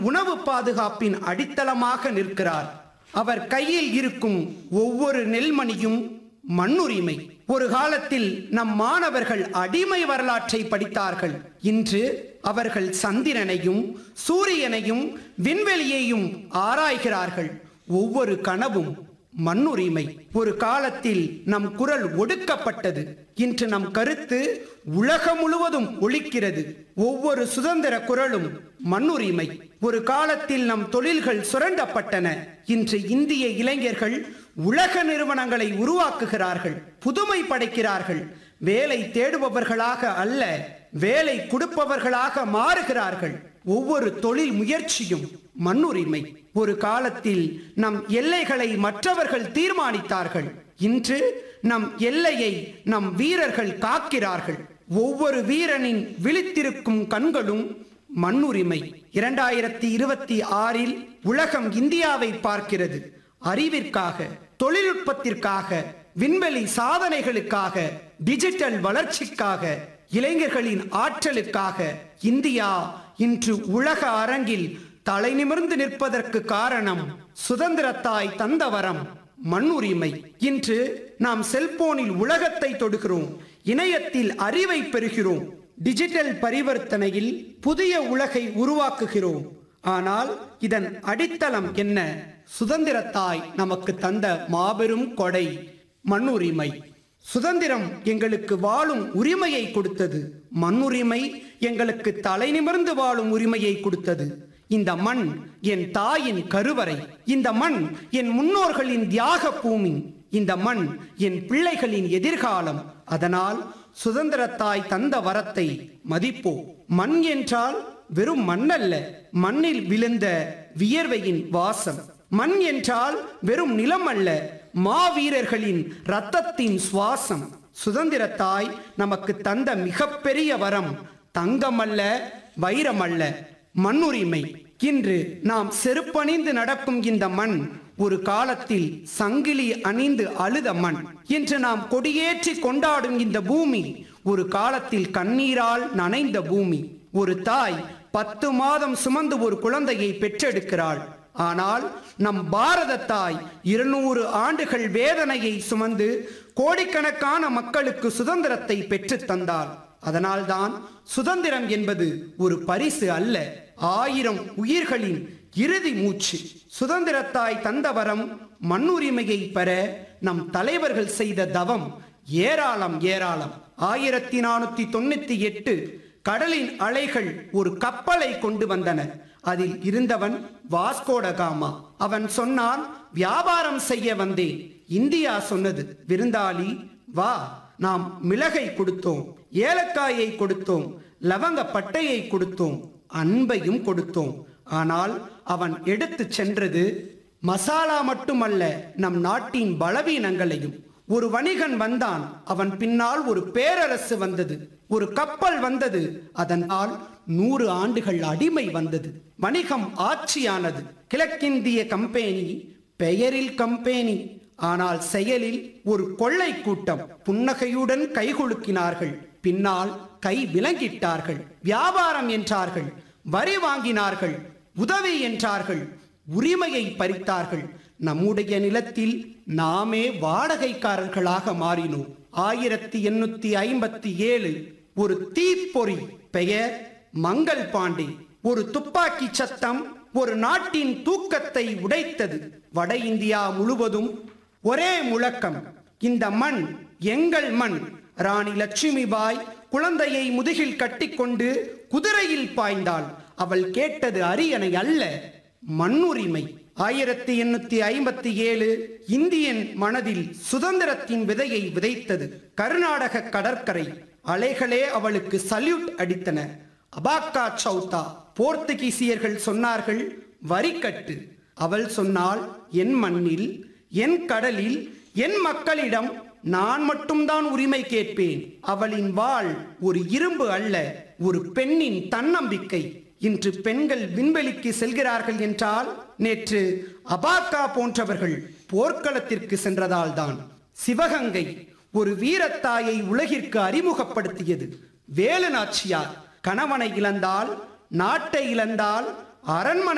உணவு பாதுகாப்பின் அடித்தளமாக நிற்கிறார் அவர் கையில் இருக்கும் ஒவ்வொரு நெல்மணியும் மண்ணுரிமை ஒரு காலத்தில் நம் மாணவர்கள் அடிமை வரலாற்றை படித்தார்கள் இன்று அவர்கள் சந்திரனையும் சூரியனையும் விண்வெளியையும் ஆராய்கிறார்கள் ஒவ்வொரு கனவும் மண்ணுரிமை ஒரு காலத்தில் நம் குரல் ஒடுக்கப்பட்டது இன்று நம் கருத்து உலகம் முழுவதும் ஒலிக்கிறது ஒவ்வொரு சுதந்திர குரலும் மண்ணுரிமை ஒரு காலத்தில் நம் தொழில்கள் சுரண்டப்பட்டன இன்று இந்திய இளைஞர்கள் உலக நிறுவனங்களை உருவாக்குகிறார்கள் புதுமை படைக்கிறார்கள் வேலை தேடுபவர்களாக அல்ல வேலை கொடுப்பவர்களாக மாறுகிறார்கள் ஒவ்வொரு தொழில் முயற்சியும் மண்ணுரிமை ஒரு காலத்தில் நம் எல்லைகளை மற்றவர்கள் தீர்மானித்தார்கள் இன்று நம் எல்லையை நம் வீரர்கள் காக்கிறார்கள் ஒவ்வொரு வீரனின் விழித்திருக்கும் கண்களும் மண்ணுரிமை இரண்டாயிரத்தி இருபத்தி ஆறில் உலகம் இந்தியாவை பார்க்கிறது அறிவிற்காக தொழில்நுட்பத்திற்காக விண்வெளி சாதனைகளுக்காக டிஜிட்டல் வளர்ச்சிக்காக இளைஞர்களின் ஆற்றலுக்காக இந்தியா இன்று உலக அரங்கில் தலை நிமிர்ந்து நிற்பதற்கு காரணம் சுதந்திரத்தாய் தந்த வரம் மண்ணுரிமை இன்று நாம் செல்போனில் உலகத்தை தொடுகிறோம் இணையத்தில் அறிவை பெறுகிறோம் டிஜிட்டல் பரிவர்த்தனையில் புதிய உலகை உருவாக்குகிறோம் ஆனால் இதன் அடித்தளம் என்ன சுதந்திரத்தாய் நமக்கு தந்த மாபெரும் கொடை மண்ணுரிமை சுதந்திரம் எங்களுக்கு வாழும் உரிமையை கொடுத்தது மண்ணுரிமை எங்களுக்கு தலை நிமிர்ந்து வாழும் உரிமையை கொடுத்தது இந்த மண் என் தாயின் கருவறை இந்த மண் என் முன்னோர்களின் தியாக பூமி இந்த மண் என் பிள்ளைகளின் எதிர்காலம் அதனால் சுதந்திரத்தாய் தந்த வரத்தை மதிப்போ மண் என்றால் வெறும் மண்ணல்ல மண்ணில் விழுந்த வியர்வையின் வாசம் மண் என்றால் வெறும் நிலம் அல்ல மாவீரர்களின் ரத்தத்தின் சுவாசம் சுதந்திரத்தாய் நமக்கு தந்த மிகப்பெரிய வரம் தங்கமல்ல வைரமல்ல மண்ணுரிமை இன்று நாம் செருப்பணிந்து நடக்கும் இந்த மண் ஒரு காலத்தில் சங்கிலி அணிந்து அழுத மண் இன்று நாம் கொடியேற்றி கொண்டாடும் இந்த பூமி ஒரு காலத்தில் கண்ணீரால் நனைந்த பூமி ஒரு தாய் பத்து மாதம் சுமந்து ஒரு குழந்தையை பெற்றெடுக்கிறாள் ஆனால் நம் பாரத தாய் இருநூறு ஆண்டுகள் வேதனையை சுமந்து கோடிக்கணக்கான மக்களுக்கு சுதந்திரத்தை பெற்றுத் தந்தாள் அதனால்தான் சுதந்திரம் என்பது ஒரு பரிசு அல்ல ஆயிரம் உயிர்களின் இறுதி மூச்சு சுதந்திரத்தாய் தந்த வரம் மண்ணுரிமையை பெற நம் தலைவர்கள் செய்த தவம் ஏராளம் ஏராளம் ஆயிரத்தி நானூத்தி தொண்ணூத்தி எட்டு கடலின் அலைகள் ஒரு கப்பலை கொண்டு வந்தன அதில் இருந்தவன் வாஸ்கோடகாமா அவன் சொன்னான் வியாபாரம் செய்ய வந்தேன் இந்தியா சொன்னது விருந்தாளி வா நாம் மிளகை கொடுத்தோம் ஏலக்காயை கொடுத்தோம் லவங்க பட்டையை கொடுத்தோம் அன்பையும் கொடுத்தோம் ஆனால் அவன் எடுத்து சென்றது மசாலா மட்டுமல்ல நம் நாட்டின் பலவீனங்களையும் ஒரு வணிகன் வந்தான் அவன் பின்னால் ஒரு பேரரசு வந்தது ஒரு கப்பல் வந்தது அதனால் நூறு ஆண்டுகள் அடிமை வந்தது வணிகம் ஆட்சியானது கிழக்கிந்திய கம்பெனி பெயரில் கம்பெனி ஆனால் செயலில் ஒரு கொள்ளை கூட்டம் புன்னகையுடன் கைகுலுக்கினார்கள் பின்னால் கை விலங்கிட்டார்கள் வியாபாரம் என்றார்கள் வரி வாங்கினார்கள் உதவி என்றார்கள் உரிமையை பறித்தார்கள் நம்முடைய நிலத்தில் நாமே வாடகைக்காரர்களாக மாறினோம் ஆயிரத்தி எண்ணூத்தி ஐம்பத்தி ஏழு ஒரு தீப்பொறி பெயர் மங்கள் பாண்டே ஒரு துப்பாக்கி சத்தம் ஒரு நாட்டின் தூக்கத்தை உடைத்தது வட இந்தியா முழுவதும் ஒரே முழக்கம் இந்த மண் எங்கள் மண் ராணி லட்சுமிபாய் குழந்தையை முதுகில் கட்டிக்கொண்டு குதிரையில் பாய்ந்தாள் அவள் கேட்டது அரியணை அல்ல மண்ணுரிமை ஆயிரத்தி எண்ணூத்தி ஐம்பத்தி ஏழு இந்தியன் மனதில் சுதந்திரத்தின் விதையை விதைத்தது கர்நாடக கடற்கரை அலைகளே அவளுக்கு சல்யூட் அடித்தன அபாக்கா சௌதா போர்த்துகீசியர்கள் சொன்னார்கள் வரிக்கட்டு அவள் சொன்னாள் என் மண்ணில் என் கடலில் என் மக்களிடம் நான் மட்டும்தான் உரிமை கேட்பேன் அவளின் வாள் ஒரு இரும்பு அல்ல ஒரு பெண்ணின் தன்னம்பிக்கை இன்று பெண்கள் விண்வெளிக்கு செல்கிறார்கள் என்றால் நேற்று அபாக்கா போன்றவர்கள் போர்க்களத்திற்கு சென்றதால் தான் சிவகங்கை ஒரு வீரத்தாயை உலகிற்கு அறிமுகப்படுத்தியது வேலு நாச்சியார் கணவனை இழந்தால் நாட்டை இழந்தால் அரண்மனை